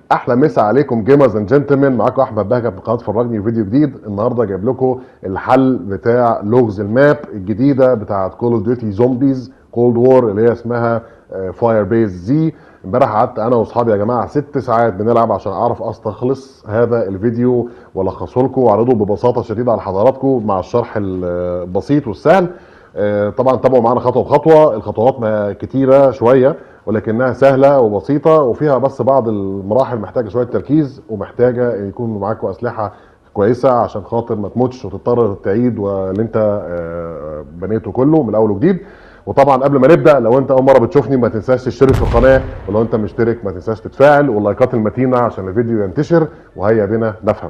احلى مسا عليكم جيمرز اند جنتلمان معاكم احمد بهجت من قناه فرجني فيديو جديد النهارده جايب لكم الحل بتاع لغز الماب الجديده بتاعه كول اوف ديوتي زومبيز كولد وور اللي هي اسمها فاير بيز زي امبارح قعدت انا واصحابي يا جماعه ست ساعات بنلعب عشان اعرف استخلص هذا الفيديو والخصه لكم واعرضه ببساطه شديده على حضراتكم مع الشرح البسيط والسهل آه، طبعا تابعوا معانا خطوه بخطوه الخطوات ما كتيره شويه ولكنها سهله وبسيطه وفيها بس بعض المراحل محتاجه شويه تركيز ومحتاجه يكون معاكم اسلحه كويسه عشان خاطر ما تموتش وتضطر تعيد واللي انت آه، بنيته كله من الاول وجديد وطبعا قبل ما نبدا لو انت اول مره بتشوفني ما تنساش تشترك في القناه ولو انت مشترك ما تنساش تتفاعل واللايكات المتينه عشان الفيديو ينتشر وهيا بنا نفهم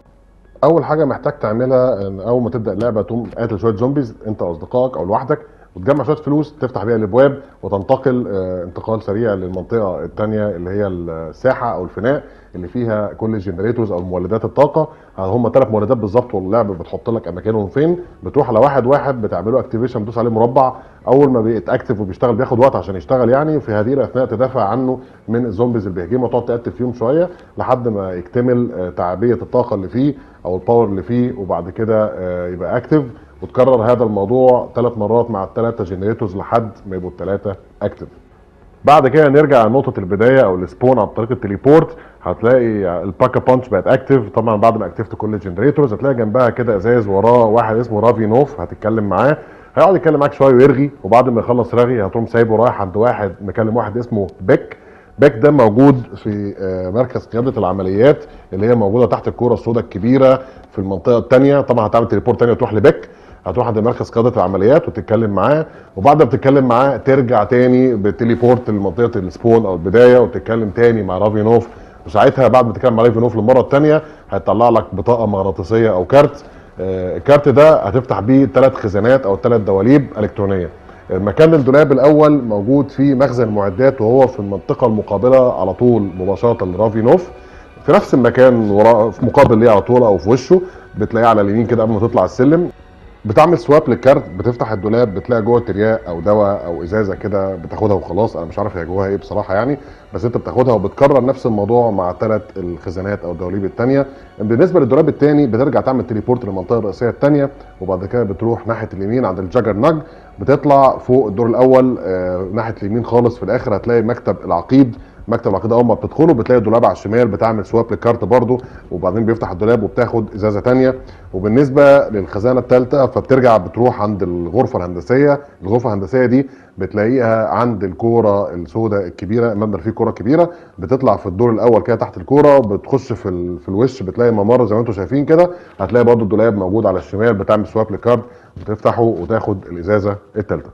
اول حاجه محتاج تعملها ان اول ما تبدا اللعبه تقوم قاتل شويه زومبيز انت واصدقائك او لوحدك وتجمع شويه فلوس تفتح بيها الابواب وتنتقل آه، انتقال سريع للمنطقه الثانيه اللي هي الساحه او الفناء اللي فيها كل الجنريتورز او مولدات الطاقه هم ثلاث مولدات بالظبط واللعبه بتحط لك اماكنهم فين بتروح على واحد واحد بتعمله اكتيفيشن بتدوس عليه مربع اول ما بيتاكتف وبيشتغل بياخد وقت عشان يشتغل يعني في هذه الاثناء تدافع عنه من الزومبيز اللي بيهجموا وتقعد تقتل فيهم شويه لحد ما يكتمل آه، تعبئه الطاقه اللي فيه او الباور اللي فيه وبعد كده آه، يبقى اكتف وتكرر هذا الموضوع ثلاث مرات مع الثلاثه جنريتورز لحد ما يبقوا الثلاثه اكتف بعد كده نرجع لنقطة البداية أو السبون عن طريق التليبورت هتلاقي الباكا بانش بقت اكتف طبعا بعد ما اكتفت كل الجنريتورز هتلاقي جنبها كده ازاز وراه واحد اسمه رافي نوف هتتكلم معاه هيقعد يتكلم معاك شويه ويرغي وبعد ما يخلص رغي هتقوم سايبه رايح عند واحد مكلم واحد اسمه بيك بيك ده موجود في آه، مركز قياده العمليات اللي هي موجوده تحت الكوره السوداء الكبيره في المنطقه الثانيه طبعا هتعمل تليبورت ثانيه وتروح لبيك هتروح عند مركز قياده العمليات وتتكلم معاه وبعد ما بتتكلم معاه ترجع تاني بتليبورت لمنطقه السبون او البدايه وتتكلم تاني مع رافينوف وساعتها بعد ما تتكلم مع رافينوف للمره الثانيه هيطلع لك بطاقه مغناطيسيه او كارت آه، الكارت ده هتفتح بيه ثلاث خزانات او ثلاث دواليب الكترونيه المكان الدولاب الاول موجود فيه مخزن معدات وهو في المنطقه المقابله على طول مباشره لرافينوف في نفس المكان ورا في مقابل ليه على طول او في وشه بتلاقيه على اليمين كده قبل ما تطلع السلم بتعمل سواب للكارت بتفتح الدولاب بتلاقي جوه ترياق او دواء او ازازه كده بتاخدها وخلاص انا مش عارف هي جواها ايه بصراحه يعني بس انت بتاخدها وبتكرر نفس الموضوع مع ثلاث الخزانات او الدواليب الثانيه بالنسبه للدولاب الثاني بترجع تعمل تليبورت للمنطقه الرئيسيه الثانيه وبعد كده بتروح ناحيه اليمين عند الجاجر نج بتطلع فوق الدور الاول آه، ناحيه اليمين خالص في الاخر هتلاقي مكتب العقيد مكتب العقيد اول ما بتدخله بتلاقي الدولاب على الشمال بتعمل سواب للكارت برضه وبعدين بيفتح الدولاب وبتاخد ازازه ثانيه وبالنسبه للخزانه الثالثه فبترجع بتروح عند الغرفه الهندسيه الغرفه الهندسيه دي بتلاقيها عند الكوره السوداء الكبيره المبنى اللي فيه كوره كبيره بتطلع في الدور الاول كده تحت الكوره بتخش في ال... في الوش بتلاقي ممر زي ما انتم شايفين كده هتلاقي برضه الدولاب موجود على الشمال بتعمل سواب للكارت بتفتحه وتاخد الازازه الثالثه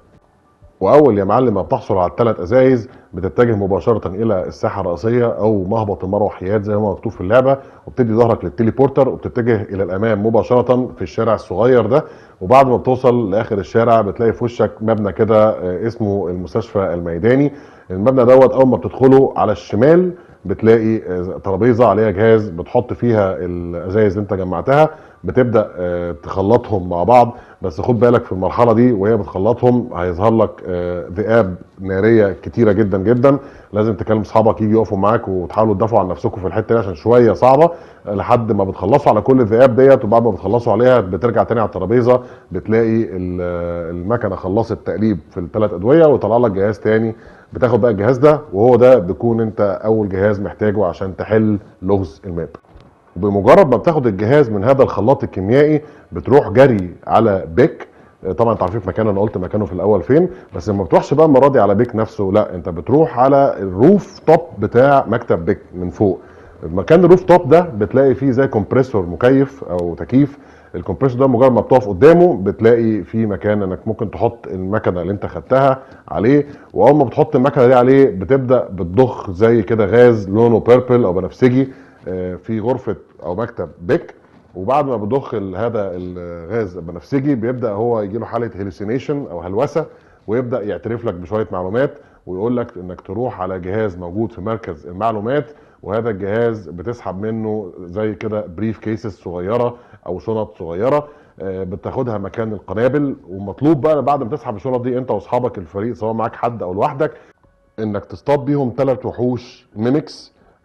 واول يا معلم ما بتحصل على الثلاث ازايز بتتجه مباشره الى الساحه الرئيسيه او مهبط المروحيات زي ما مكتوب في اللعبه وبتدي ظهرك للتليبورتر وبتتجه الى الامام مباشره في الشارع الصغير ده وبعد ما بتوصل لاخر الشارع بتلاقي في وشك مبنى كده آه، اسمه المستشفى الميداني المبنى دوت اول ما بتدخله على الشمال بتلاقي آه، ترابيزه عليها جهاز بتحط فيها الازايز اللي انت جمعتها بتبدا آه، تخلطهم مع بعض بس خد بالك في المرحله دي وهي بتخلطهم هيظهر لك آه، ذئاب ناريه كتيره جدا جدا لازم تكلم اصحابك يجي يقفوا معاك وتحاولوا تدافعوا عن نفسكم في الحته دي عشان شويه صعبه آه، لحد ما بتخلصوا على كل الذئاب ديت وبعد ما بتخلصوا عليها بترجع تاني على الترابيزه بتلاقي ال- آه، المكنه خلصت تقليب في الثلاث ادويه ويطلع لك جهاز تاني بتاخد بقى الجهاز ده وهو ده بيكون انت اول جهاز محتاجه عشان تحل لغز الماب بمجرد ما بتاخد الجهاز من هذا الخلاط الكيميائي بتروح جري على بيك طبعا انت عارفين في مكانه انا قلت مكانه في الاول فين بس ما بتروحش بقى المره دي على بيك نفسه لا انت بتروح على الروف توب بتاع مكتب بيك من فوق مكان الروف توب ده بتلاقي فيه زي كومبريسور مكيف او تكييف الكمبريسور ده مجرد ما بتقف قدامه بتلاقي في مكان انك ممكن تحط المكنه اللي انت خدتها عليه واول ما بتحط المكنه دي عليه بتبدا بتضخ زي كده غاز لونه بيربل او بنفسجي آه، في غرفه او مكتب بيك وبعد ما بتضخ ال- هذا الغاز البنفسجي بيبدا هو يجي له حاله هلوسينيشن او هلوسه ويبدا يعترف لك بشويه معلومات ويقول لك انك تروح على جهاز موجود في مركز المعلومات وهذا الجهاز بتسحب منه زي كده بريف كيسز صغيره او شنط صغيره آه، بتاخدها مكان القنابل ومطلوب بقى بعد ما تسحب الشنط دي انت واصحابك الفريق سواء معاك حد او لوحدك انك تصطاد بيهم ثلاث وحوش ميمكس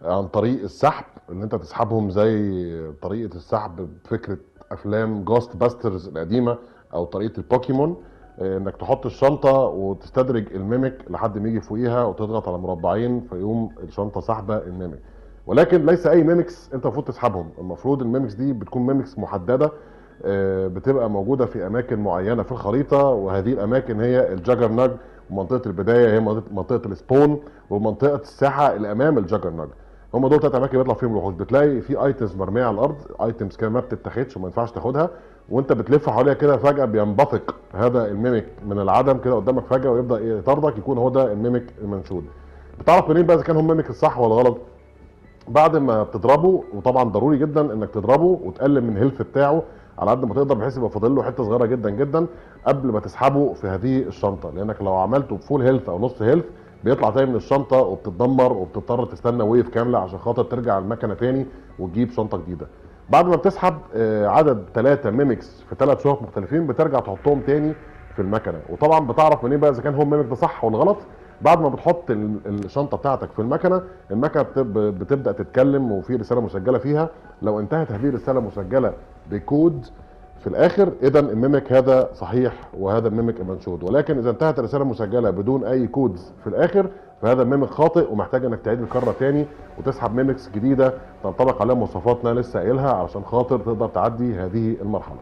عن طريق السحب ان انت تسحبهم زي طريقه السحب بفكره افلام جوست باسترز القديمه او طريقه البوكيمون آه، انك تحط الشنطه وتستدرج الميميك لحد ما يجي فوقيها وتضغط على مربعين فيقوم الشنطه سحبه الميميك ولكن ليس اي ميميكس انت المفروض تسحبهم المفروض الميميكس دي بتكون ميميكس محدده آه، بتبقى موجوده في اماكن معينه في الخريطه وهذه الاماكن هي الجاجر ناج ومنطقه البدايه هي منطقه منطقة السبون ومنطقه الساحه اللي امام الجاجر ناج هم دول ثلاث اماكن بيطلع فيهم الوحوش بتلاقي في ايتمز مرميه على الارض ايتمز كده ما بتتاخدش وما ينفعش تاخدها وانت بتلف حواليها كده فجاه بينبثق هذا الميميك من العدم كده قدامك فجاه ويبدا يطاردك يكون هو ده الميميك المنشود بتعرف منين بقى اذا كان هو ميميك الصح ولا غلط بعد ما بتضربه وطبعا ضروري جدا انك تضربه وتقلل من الهيلث بتاعه على قد ما تقدر بحيث يبقى فاضل له حته صغيره جدا جدا قبل ما تسحبه في هذه الشنطه لانك لو عملته بفول هيلث او نص هيلث بيطلع تاني من الشنطه وبتتدمر وبتضطر تستنى ويف كامله عشان خاطر ترجع المكنه تاني وتجيب شنطه جديده بعد ما بتسحب آه، عدد ثلاثه ميمكس في ثلاث شنط مختلفين بترجع تحطهم تاني في المكنه وطبعا بتعرف منين بقى اذا كان هو ميمك ده صح ولا غلط بعد ما بتحط ال- الشنطه بتاعتك في المكنه المكنه بتب- بتبدا تتكلم وفي رساله مسجله فيها لو انتهت هذه الرساله مسجله بكود في الاخر اذا الميمك هذا صحيح وهذا الميمك المنشود ولكن اذا انتهت الرساله مسجله بدون اي كودز في الاخر فهذا الميمك خاطئ ومحتاج انك تعيد الكره تاني وتسحب ميمكس جديده تنطبق عليها مواصفات انا لسه قايلها علشان خاطر تقدر تعدي هذه المرحله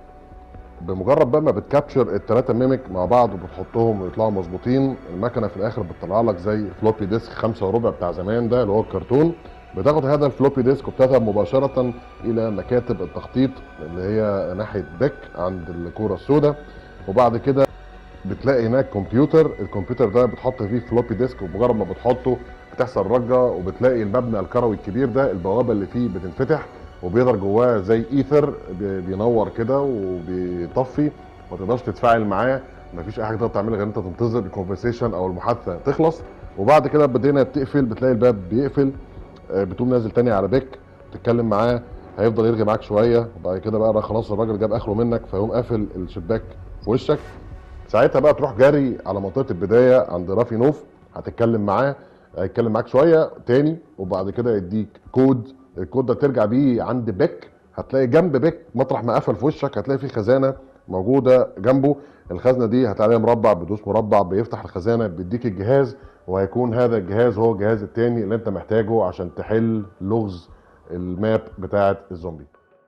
بمجرد بقى ما بتكابتشر الثلاثه ميميك مع بعض وبتحطهم ويطلعوا مظبوطين المكنه في الاخر بتطلع لك زي فلوبي ديسك خمسة وربع بتاع زمان ده اللي هو الكرتون بتاخد هذا الفلوبي ديسك وبتذهب مباشره الى مكاتب التخطيط اللي هي ناحيه بيك عند الكوره السوداء وبعد كده بتلاقي هناك كمبيوتر الكمبيوتر ده بتحط فيه فلوبي ديسك ومجرد ما بتحطه بتحصل رجه وبتلاقي المبنى الكروي الكبير ده البوابه اللي فيه بتنفتح وبيظهر جواه زي ايثر بي- بينور كده وبيطفي ما تقدرش تتفاعل معاه مفيش اي حاجه تقدر تعملها غير انت تنتظر الكونفرسيشن او المحادثه تخلص وبعد كده بدينا بتقفل بتلاقي الباب بيقفل آه، بتقوم نازل تاني على بيك تتكلم معاه هيفضل يرغي معاك شويه وبعد كده بقى خلاص الراجل جاب اخره منك فيقوم قافل الشباك في وشك ساعتها بقى تروح جاري على منطقه البدايه عند رافي نوف هتتكلم معاه هيتكلم معاك شويه تاني وبعد كده يديك كود الكود ده ترجع بيه عند بيك هتلاقي جنب بيك مطرح ما قفل في وشك هتلاقي في خزانه موجوده جنبه الخزنه دي هتلاقي عليها مربع بتدوس مربع بيفتح الخزانه بيديك الجهاز وهيكون هذا الجهاز هو الجهاز التاني اللي انت محتاجه عشان تحل لغز الماب بتاعه الزومبي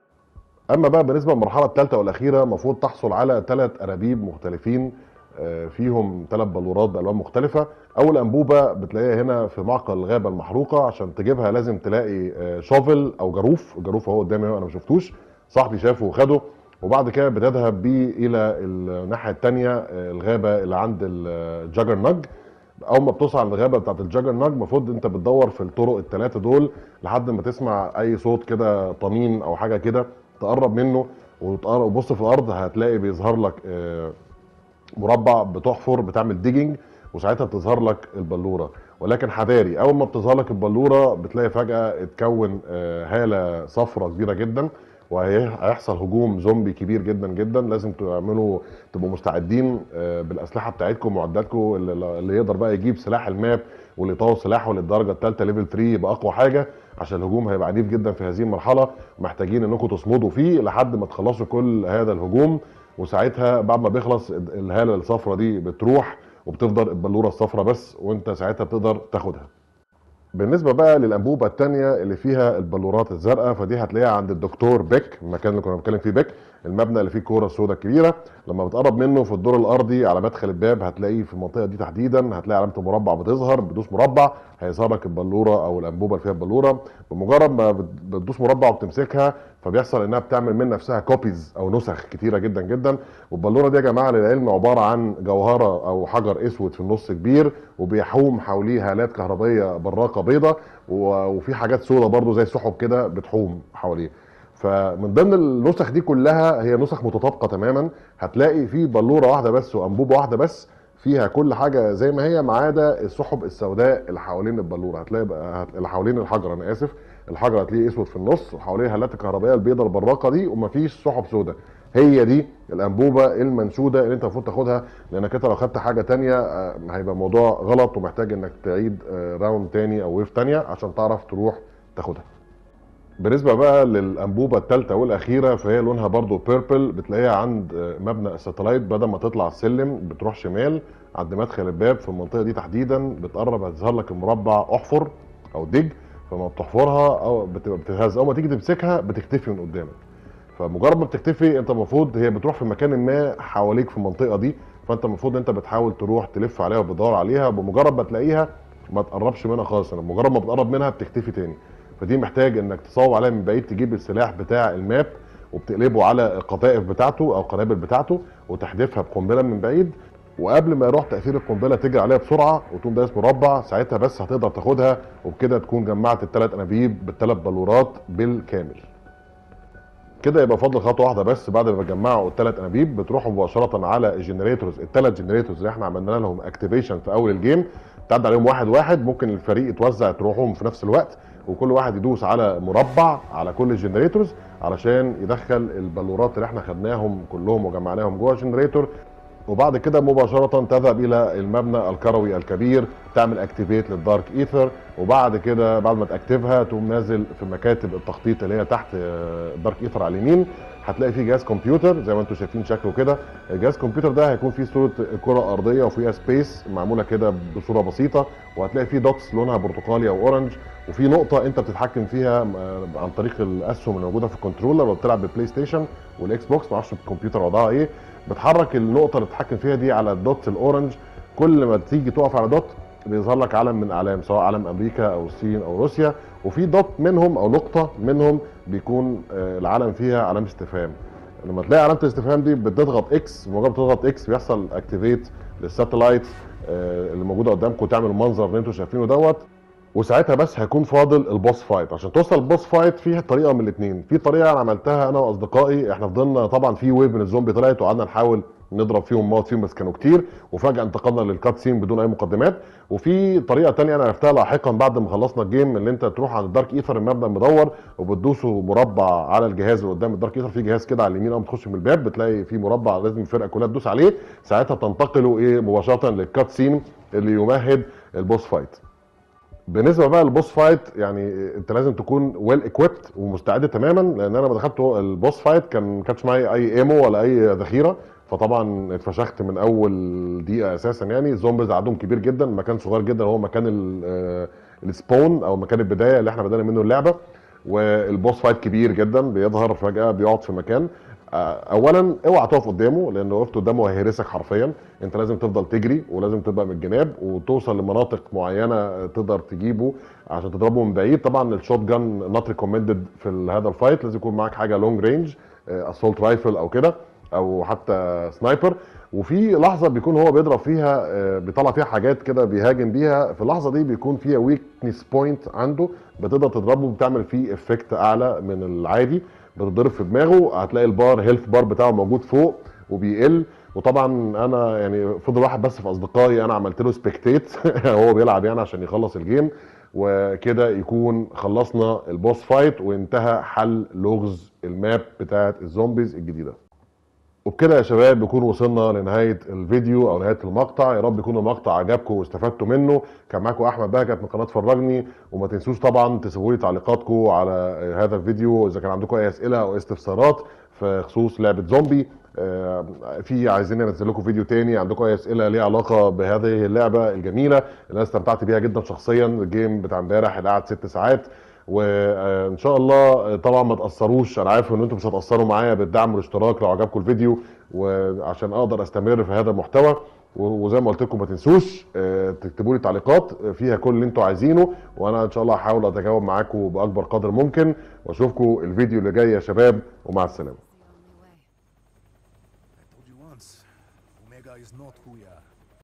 اما بقى بالنسبه للمرحله الثالثه والاخيره المفروض تحصل على ثلاث انابيب مختلفين آه، فيهم ثلاث بلورات بالوان مختلفه اول انبوبه بتلاقيها هنا في معقل الغابه المحروقه عشان تجيبها لازم تلاقي آه، شوفل او جاروف الجاروف اهو قدامي أهو، انا ما شفتوش صاحبي شافه وخده وبعد كده بتذهب بيه الى الناحيه الثانيه الغابه اللي عند الجاجر نج اول ما بتوصل عند الغابه بتاعت الجاجر نج المفروض انت بتدور في الطرق الثلاثه دول لحد ما تسمع اي صوت كده طنين او حاجه كده تقرب منه وتقرب وبص في الارض هتلاقي بيظهر لك آه، مربع بتحفر بتعمل ديجنج وساعتها بتظهر لك البلوره ولكن حذاري اول ما بتظهر لك البلوره بتلاقي فجاه اتكون آه، هاله صفرة كبيره جدا وهيحصل هجوم زومبي كبير جدا جدا لازم تعملوا تبقوا مستعدين آه، بالاسلحه بتاعتكم ومعداتكم اللي اللي يقدر بقى يجيب سلاح الماب واللي يطور سلاحه للدرجه الثالثه ليفل 3 يبقى اقوى حاجه عشان الهجوم هيبقى عنيف جدا في هذه المرحله محتاجين انكم تصمدوا فيه لحد ما تخلصوا كل هذا الهجوم وساعتها بعد ما بيخلص الهاله الصفرة دي بتروح وبتفضل البلوره الصفرة بس وانت ساعتها بتقدر تاخدها بالنسبه بقى للانبوبه الثانيه اللي فيها البلورات الزرقاء فدي هتلاقيها عند الدكتور بيك المكان اللي كنا بنتكلم فيه بيك المبنى اللي فيه الكوره السوداء الكبيره لما بتقرب منه في الدور الارضي على مدخل الباب هتلاقيه في المنطقه دي تحديدا هتلاقي علامه المربع بتظهر بتدوس مربع هيظهر لك البلوره او الانبوبه اللي فيها البلوره بمجرد ما بت- بتدوس مربع وبتمسكها فبيحصل انها بتعمل من نفسها كوبيز او نسخ كتيره جدا جدا والبلوره دي يا جماعه للعلم عباره عن جوهره او حجر اسود في النص كبير وبيحوم حواليه هالات كهربيه براقه بيضه و- وفي حاجات سودة برضو زي سحب كده بتحوم حواليه فمن ضمن النسخ دي كلها هي نسخ متطابقه تماما هتلاقي في بلوره واحده بس وانبوبه واحده بس فيها كل حاجه زي ما هي ما عدا السحب السوداء اللي حوالين البلوره هتلاقي بقى هت- اللي حوالين الحجر انا اسف الحجر هتلاقيه اسود في النص وحواليه هالات الكهربائيه البيضاء البراقه دي ومفيش سحب سوداء هي دي الانبوبه المنشوده اللي انت المفروض تاخدها لانك انت لو خدت حاجه تانية آه، هيبقى الموضوع غلط ومحتاج انك تعيد آه، راوند تاني او ويف تانية عشان تعرف تروح تاخدها بالنسبه بقى للانبوبه الثالثه والاخيره فهي لونها برضو بيربل بتلاقيها عند آه، مبنى الساتلايت بدل ما تطلع السلم بتروح شمال عند مدخل الباب في المنطقه دي تحديدا بتقرب هتظهر لك المربع احفر او دج فما بتحفرها او بتبقى بتتهز اول ما تيجي تمسكها بتختفي من قدامك فمجرد ما بتختفي انت المفروض هي بتروح في مكان ما حواليك في المنطقه دي فانت المفروض انت بتحاول تروح تلف عليها وبتدور عليها بمجرد ما تلاقيها ما تقربش منها خالص يعني مجرد ما بتقرب منها بتختفي تاني فدي محتاج انك تصوب عليها من بعيد تجيب السلاح بتاع الماب وبتقلبه على القذائف بتاعته او القنابل بتاعته وتحدفها بقنبله من بعيد وقبل ما يروح تاثير القنبله تجري عليها بسرعه وتقوم دايس مربع ساعتها بس هتقدر تاخدها وبكده تكون جمعت الثلاث انابيب بالثلاث بلورات بالكامل كده يبقى فاضل خطوه واحده بس بعد ما بتجمعوا الثلاث انابيب بتروحوا مباشره على الجنريتورز الثلاث جنريتورز اللي احنا عملنا لهم اكتيفيشن في اول الجيم تعدي عليهم واحد واحد ممكن الفريق يتوزع تروحهم في نفس الوقت وكل واحد يدوس على مربع على كل الجنريتورز علشان يدخل البلورات اللي احنا خدناهم كلهم وجمعناهم جوه الجنريتور وبعد كده مباشرة تذهب إلى المبنى الكروي الكبير تعمل اكتيفيت للدارك ايثر وبعد كده بعد ما تاكتفها تقوم نازل في مكاتب التخطيط اللي هي تحت الدارك ايثر على اليمين هتلاقي فيه جهاز كمبيوتر زي ما انتم شايفين شكله كده الجهاز كمبيوتر ده هيكون فيه صوره كره ارضيه وفيها سبيس معموله كده بصوره بسيطه وهتلاقي فيه دوتس لونها برتقالي او اورنج وفي نقطه انت بتتحكم فيها عن طريق الاسهم اللي موجوده في الكنترولر لو بتلعب بالبلاي ستيشن والاكس بوكس ما اعرفش الكمبيوتر وضعها ايه بتحرك النقطه اللي بتتحكم فيها دي على الدوت الاورنج كل ما تيجي تقف على دوت بيظهر لك علم من اعلام سواء علم امريكا او الصين او روسيا وفي دوت منهم او نقطه منهم بيكون آه، العلم فيها علامه استفهام لما تلاقي علامه الاستفهام دي بتضغط اكس مجرد بتضغط اكس بيحصل اكتيفيت للساتلايت آه، اللي موجوده قدامكم تعمل المنظر اللي انتم شايفينه دوت وساعتها بس هيكون فاضل البوس فايت عشان توصل البوس فايت فيه طريقه من الاثنين في طريقه انا عملتها انا واصدقائي احنا فضلنا طبعا في ويف من الزومبي طلعت وقعدنا نحاول نضرب فيهم موت فيهم بس كانوا كتير وفجاه انتقلنا للكات سين بدون اي مقدمات وفي طريقه تانية انا عرفتها لاحقا بعد ما خلصنا الجيم اللي انت تروح على الدارك ايثر المبنى المدور وبتدوسوا مربع على الجهاز اللي قدام الدارك ايثر في جهاز كده على اليمين اول ما تخش من الباب بتلاقي في مربع لازم الفرقه كلها تدوس عليه ساعتها تنتقلوا ايه مباشره للكات سين اللي يمهد البوس فايت بالنسبه بقى للبوس فايت يعني انت لازم تكون ويل ايكويبت ومستعد تماما لان انا لما دخلت البوس فايت كان ما كانش معايا اي ايمو ولا اي ذخيره فطبعا اتفشخت من اول دقيقه اساسا يعني الزومبيز عددهم كبير جدا مكان صغير جدا هو مكان السبون او مكان البدايه اللي احنا بدانا منه اللعبه والبوس فايت كبير جدا بيظهر فجاه بيقعد في مكان اولا اوعى تقف قدامه لان لو وقفت قدامه هيهرسك حرفيا انت لازم تفضل تجري ولازم تبقى من الجناب وتوصل لمناطق معينه تقدر تجيبه عشان تضربه من بعيد طبعا الشوت جان نوت ريكومندد في هذا الفايت لازم يكون معاك حاجه لونج رينج اسولت رايفل او كده او حتى سنايبر وفي لحظه بيكون هو بيضرب فيها آه، بيطلع فيها حاجات كده بيهاجم بيها في اللحظه دي بيكون فيها ويكنس بوينت عنده بتقدر تضربه بتعمل فيه افكت اعلى من العادي بتضرب في دماغه هتلاقي البار هيلث بار بتاعه موجود فوق وبيقل وطبعا انا يعني فضل واحد بس في اصدقائي انا عملت له سبكتيت هو بيلعب يعني عشان يخلص الجيم وكده يكون خلصنا البوس فايت وانتهى حل لغز الماب بتاعت الزومبيز الجديده وبكده يا شباب نكون وصلنا لنهايه الفيديو او نهايه المقطع يا رب يكون المقطع عجبكم واستفدتوا منه كان معاكم احمد بهجت من قناه فرجني وما تنسوش طبعا تسيبوا لي تعليقاتكم على هذا الفيديو اذا كان عندكم اي اسئله او استفسارات في خصوص لعبه زومبي آه، في عايزين ننزل لكم فيديو تاني عندكم اي اسئله ليها علاقه بهذه اللعبه الجميله اللي انا استمتعت بيها جدا شخصيا الجيم بتاع امبارح اللي قعد ست ساعات وان شاء الله طبعا ما تاثروش انا عارف ان انتم مش هتاثروا معايا بالدعم والاشتراك لو عجبكم الفيديو وعشان اقدر استمر في هذا المحتوى وزي ما قلت لكم ما تنسوش آه، تكتبوا لي تعليقات فيها كل اللي انتم عايزينه وانا ان شاء الله هحاول اتجاوب معاكم باكبر قدر ممكن واشوفكم الفيديو اللي جاي يا شباب ومع السلامه I told you once, Omega is not who we are.